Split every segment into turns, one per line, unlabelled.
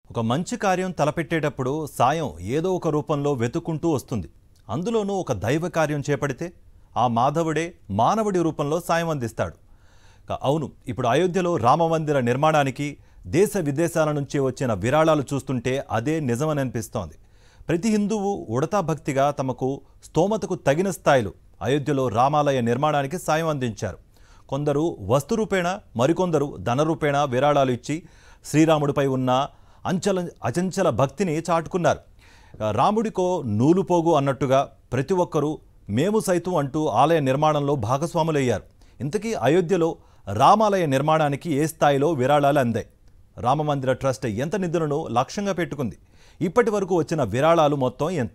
ఒక మంచి కార్యం తలపెట్టేటప్పుడు సాయం ఏదో ఒక రూపంలో వెతుక్కుంటూ వస్తుంది అందులోనూ ఒక దైవ కార్యం చేపడితే ఆ మాధవుడే మానవుడి రూపంలో సాయం అందిస్తాడు క- అవును ఇప్పుడు అయోధ్యలో రామమందిర నిర్మాణానికి దేశ విదేశాల నుంచి వచ్చిన విరాళాలు చూస్తుంటే అదే నిజమని అనిపిస్తోంది ప్రతి హిందువు ఉడతా భక్తిగా తమకు స్తోమతకు తగిన స్థాయిలో అయోధ్యలో రామాలయ నిర్మాణానికి సాయం అందించారు కొందరు వస్తు రూపేణ మరికొందరు ధన రూపేణ విరాళాలు ఇచ్చి శ్రీరాముడిపై ఉన్న అంచల అచంచల భక్తిని చాటుకున్నారు రాముడికో నూలుపోగు అన్నట్టుగా ప్రతి ఒక్కరూ మేము సైతం అంటూ ఆలయ నిర్మాణంలో భాగస్వాములయ్యారు ఇంతకీ అయోధ్యలో రామాలయ నిర్మాణానికి ఏ స్థాయిలో విరాళాలు అందాయి రామమందిర ట్రస్ట్ ఎంత నిధులను లక్ష్యంగా పెట్టుకుంది ఇప్పటి వరకు వచ్చిన విరాళాలు మొత్తం ఎంత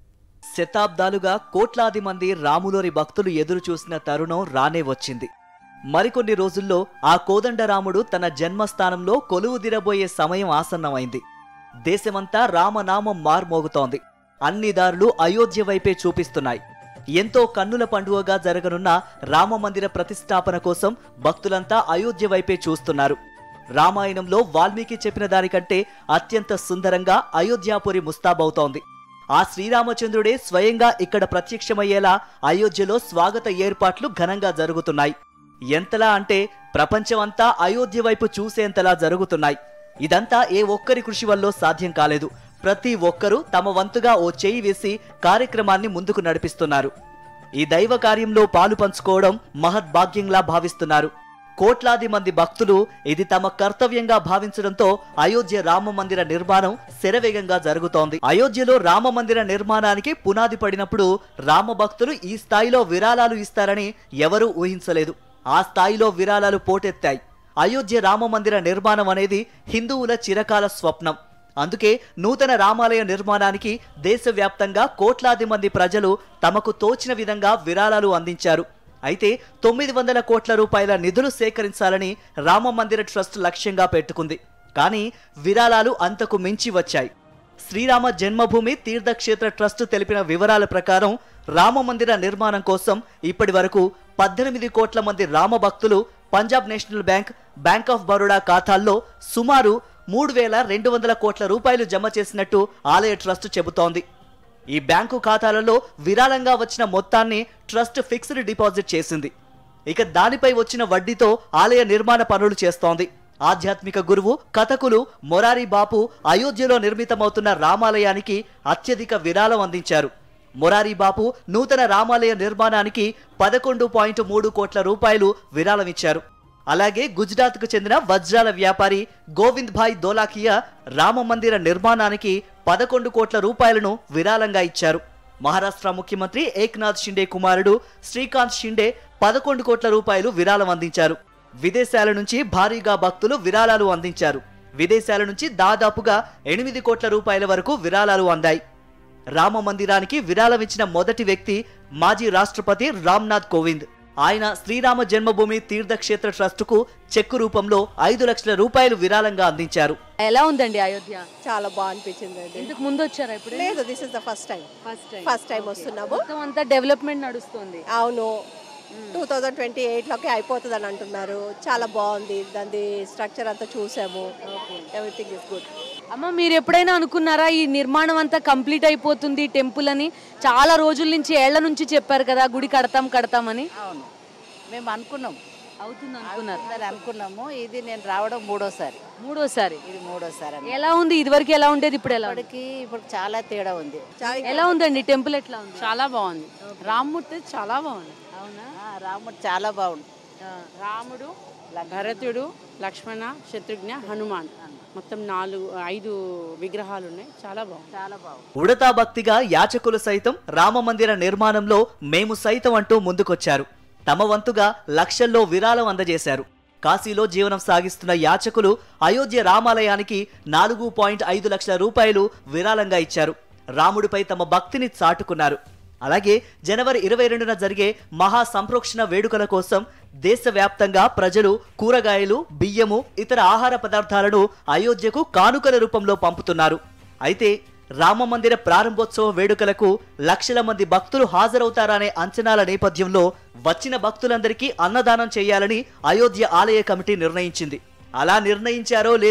శతాబ్దాలుగా కోట్లాది మంది రాములోని భక్తులు ఎదురు చూసిన తరుణం రానే వచ్చింది మరికొన్ని రోజుల్లో ఆ కోదండరాముడు తన జన్మస్థానంలో కొలువు దిరబోయే సమయం ఆసన్నమైంది దేశమంతా రామనామం మార్మోగుతోంది అన్ని దారులు అయోధ్య వైపే చూపిస్తున్నాయి ఎంతో కన్నుల పండుగగా జరగనున్న రామమందిర ప్రతిష్టాపన కోసం భక్తులంతా అయోధ్య వైపే చూస్తున్నారు రామాయణంలో వాల్మీకి చెప్పిన దానికంటే అత్యంత సుందరంగా అయోధ్యాపురి ముస్తాబవుతోంది ఆ శ్రీరామచంద్రుడే స్వయంగా ఇక్కడ ప్రత్యక్షమయ్యేలా అయోధ్యలో స్వాగత ఏర్పాట్లు ఘనంగా జరుగుతున్నాయి ఎంతలా అంటే ప్రపంచమంతా అయోధ్య వైపు చూసేంతలా జరుగుతున్నాయి ఇదంతా ఏ ఒక్కరి కృషి వల్ల సాధ్యం కాలేదు ప్రతి ఒక్కరూ తమ వంతుగా ఓ చేయి వేసి కార్యక్రమాన్ని ముందుకు నడిపిస్తున్నారు ఈ దైవ కార్యంలో పాలు పంచుకోవడం మహద్భాగ్యంలా భావిస్తున్నారు కోట్లాది మంది భక్తులు ఇది తమ కర్తవ్యంగా భావించడంతో అయోధ్య రామ మందిర నిర్మాణం శరవేగంగా జరుగుతోంది అయోధ్యలో రామ మందిర నిర్మాణానికి పునాది పడినప్పుడు రామ భక్తులు ఈ స్థాయిలో విరాళాలు ఇస్తారని ఎవరూ ఊహించలేదు ఆ స్థాయిలో విరాళాలు పోటెత్తాయి అయోధ్య రామ మందిర నిర్మాణం అనేది హిందువుల చిరకాల స్వప్నం అందుకే నూతన రామాలయ నిర్మాణానికి దేశవ్యాప్తంగా కోట్లాది మంది ప్రజలు తమకు తోచిన విధంగా విరాళాలు అందించారు అయితే తొమ్మిది వందల కోట్ల రూపాయల నిధులు సేకరించాలని రామ మందిర ట్రస్ట్ లక్ష్యంగా పెట్టుకుంది కానీ విరాళాలు అంతకు మించి వచ్చాయి శ్రీరామ జన్మభూమి తీర్థక్షేత్ర ట్రస్ట్ తెలిపిన వివరాల ప్రకారం రామ మందిర నిర్మాణం కోసం ఇప్పటి వరకు పద్దెనిమిది కోట్ల మంది రామ భక్తులు Punjab national bank bank of Baroda ఖాతాల్లో సుమారు మూడు వేల రెండు వందల కోట్ల రూపాయలు జమ చేసినట్టు ఆలయ ట్రస్ట్ చెబుతోంది ఈ బ్యాంకు ఖాతాలలో విరాళంగా వచ్చిన మొత్తాన్ని ట్రస్ట్ ఫిక్స్డ్ డిపాజిట్ చేసింది ఇక దానిపై వచ్చిన వడ్డీతో ఆలయ నిర్మాణ పనులు చేస్తోంది ఆధ్యాత్మిక గురువు కథకులు మొరారి బాపు అయోధ్యలో నిర్మితమవుతున్న రామాలయానికి అత్యధిక విరాళం అందించారు మొరారి బాపు నూతన రామాలయ నిర్మాణానికి పదకొండు పాయింట్ మూడు కోట్ల రూపాయలు విరాళం ఇచ్చారు అలాగే గుజరాత్కు చెందిన వజ్రాల వ్యాపారి గోవింద్ భాయ్ దోలాకియా రామ మందిర నిర్మాణానికి పదకొండు కోట్ల రూపాయలను విరాళంగా ఇచ్చారు మహారాష్ట్ర ముఖ్యమంత్రి ఏక్నాథ్ షిండే కుమారుడు శ్రీకాంత్ షిండే పదకొండు కోట్ల రూపాయలు విరాళం అందించారు విదేశాల నుంచి భారీగా భక్తులు విరాళాలు అందించారు విదేశాల నుంచి దాదాపుగా ఎనిమిది కోట్ల రూపాయల వరకు విరాళాలు అందాయి రామ మందిరానికి విరాళం ఇచ్చిన మొదటి వ్యక్తి మాజీ రాష్ట్రపతి రామ్నాథ్ కోవింద్ ఆయన శ్రీరామ జన్మభూమి తీర్థక్షేత్ర ట్రస్టుకు చెక్కు రూపంలో ఐదు లక్షల రూపాయలు విరాళంగా అందించారు
ఎలా ఉందండి అయోధ్య
చాలా బాగా అనిపించింది అండి
ఇంతకు ముందు వచ్చారా ఇప్పుడు
లేదు this is the first time
first time
first time వస్తున్నాము
మొత్తం అంతా డెవలప్మెంట్ నడుస్తుంది
అవును టూ థౌజండ్ ట్వంటీ ఎయిట్లోకి అయిపోతుంది అని అంటున్నారు చాలా బాగుంది దాని స్ట్రక్చర్ అంతా చూసాము ఎవ్రీథింగ్ ఇస్ గుడ్
అమ్మ మీరు ఎప్పుడైనా అనుకున్నారా ఈ నిర్మాణం అంతా కంప్లీట్ అయిపోతుంది టెంపుల్ అని చాలా రోజుల నుంచి ఏళ్ల నుంచి చెప్పారు కదా గుడి కడతాం కడతామని
అవును మేము అనుకున్నాం
అవుతుంది అనుకున్నారు
అందరు అనుకున్నాము ఇది నేను రావడం మూడోసారి
మూడోసారి
ఇది మూడోసారి అన్నమాట.
ఎలా ఉంది ఇదివరకు ఎలా ఉండేది ఇప్పుడు ఎలా ఉంది?
ఇప్పటికి ఇప్పుడు చాలా తేడా ఉంది
ఎలా ఉందండి టెంపుల్ ఎట్లా ఉంది
చాలా బాగుంది రామ్మూర్తి చాలా బాగుంది
అవునా
ఆ, రాముడు చాలా బాగుంది
రాముడు భరతుడు లక్ష్మణ శత్రుఘ్న హనుమాన్ మొత్తం నాలుగు ఐదు విగ్రహాలు ఉన్నాయి చాలా బాగుంది
చాలా బాగుంది
ఉడతా భక్తిగా యాచకులు సైతం రామ మందిర నిర్మాణంలో మేము సైతం అంటూ ముందుకొచ్చారు తమ వంతుగా లక్షల్లో విరాళం అందజేశారు కాశీలో జీవనం సాగిస్తున్న యాచకులు అయోధ్య రామాలయానికి నాలుగు పాయింట్ ఐదు లక్షల రూపాయలు విరాళంగా ఇచ్చారు రాముడిపై తమ భక్తిని చాటుకున్నారు అలాగే జనవరి ఇరవై రెండున జరిగే మహా సంప్రోక్షణ వేడుకల కోసం దేశవ్యాప్తంగా ప్రజలు కూరగాయలు బియ్యము ఇతర ఆహార పదార్థాలను అయోధ్యకు కానుకల రూపంలో పంపుతున్నారు అయితే రామ మందిర ప్రారంభోత్సవ వేడుకలకు లక్షల మంది భక్తులు హాజరవుతారనే అంచనాల నేపథ్యంలో వచ్చిన భక్తులందరికీ అన్నదానం చేయాలని అయోధ్య ఆలయ కమిటీ నిర్ణయించింది అలా నిర్ణయించారో లేదో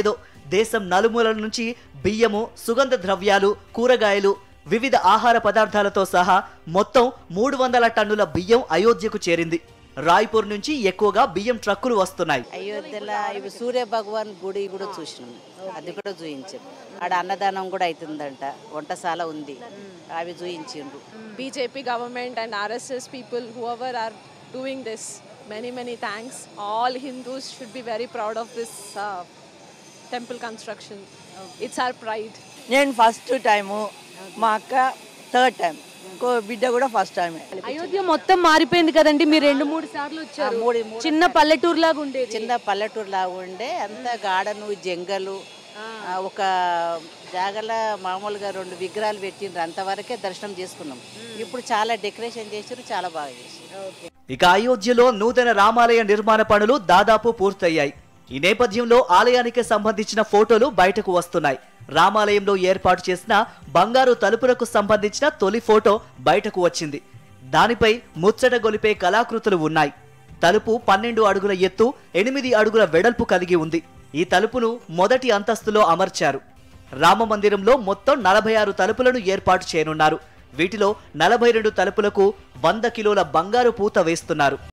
దేశం నలుమూలల నుంచి బియ్యము సుగంధ ద్రవ్యాలు కూరగాయలు వివిధ ఆహార పదార్థాలతో సహా మొత్తం మూడు వందల టన్నుల బియ్యం అయోధ్యకు చేరింది రాయ్పూర్ నుంచి ఎక్కువగా బియ్యం ట్రక్కులు వస్తున్నాయి
అయోధ్యలో ఇవి సూర్య భగవాన్ గుడి కూడా చూసినాం అది కూడా చూయించాం ఆడ అన్నదానం కూడా అవుతుందంట వంటశాల ఉంది అవి చూయించిండ్రు
BJP government and RSS people, whoever are doing this, many, many thanks. All Hindus should be very proud of this uh, temple construction. It's our pride.
నేను ఫస్ట్ టైము మా అక్క థర్డ్ టైం ఇంకో బిడ్డ కూడా ఫస్ట్ టైమే
అయోధ్య మొత్తం మారిపోయింది కదండి మీరు రెండు మూడు సార్లు వచ్చారు
మూడు- మూడు
చిన్న పల్లెటూరు లాగా ఉండేది
చిన్న పల్లెటూరు లాగా ఉండే అంత గార్డెను జంగలు ఆ, ఒక జాగల మామూలుగా రెండు విగ్రహాలు పెట్టిండ్రు అంతవరకే దర్శనం చేసుకున్నాం ఇప్పుడు చాలా డెకరేషన్ చేసారు చాలా బాగా చేసారు
ఇక అయోధ్యలో నూతన రామాలయ నిర్మాణ పనులు దాదాపు పూర్తయ్యాయి ఈ నేపథ్యంలో ఆలయానికి సంబంధించిన ఫోటోలు బయటకు వస్తున్నాయి రామాలయంలో ఏర్పాటు చేసిన బంగారు తలుపులకు సంబంధించిన తొలి ఫోటో బయటకు వచ్చింది దానిపై ముచ్చట గొలిపే కళాకృతులు ఉన్నాయి తలుపు పన్నెండు అడుగుల ఎత్తు ఎనిమిది అడుగుల వెడల్పు కలిగి ఉంది ఈ తలుపును మొదటి అంతస్తులో అమర్చారు రామ మందిరంలో మొత్తం నలభై ఆరు తలుపులను ఏర్పాటు చేయనున్నారు వీటిలో నలభై రెండు తలుపులకు వంద కిలోల బంగారు పూత వేస్తున్నారు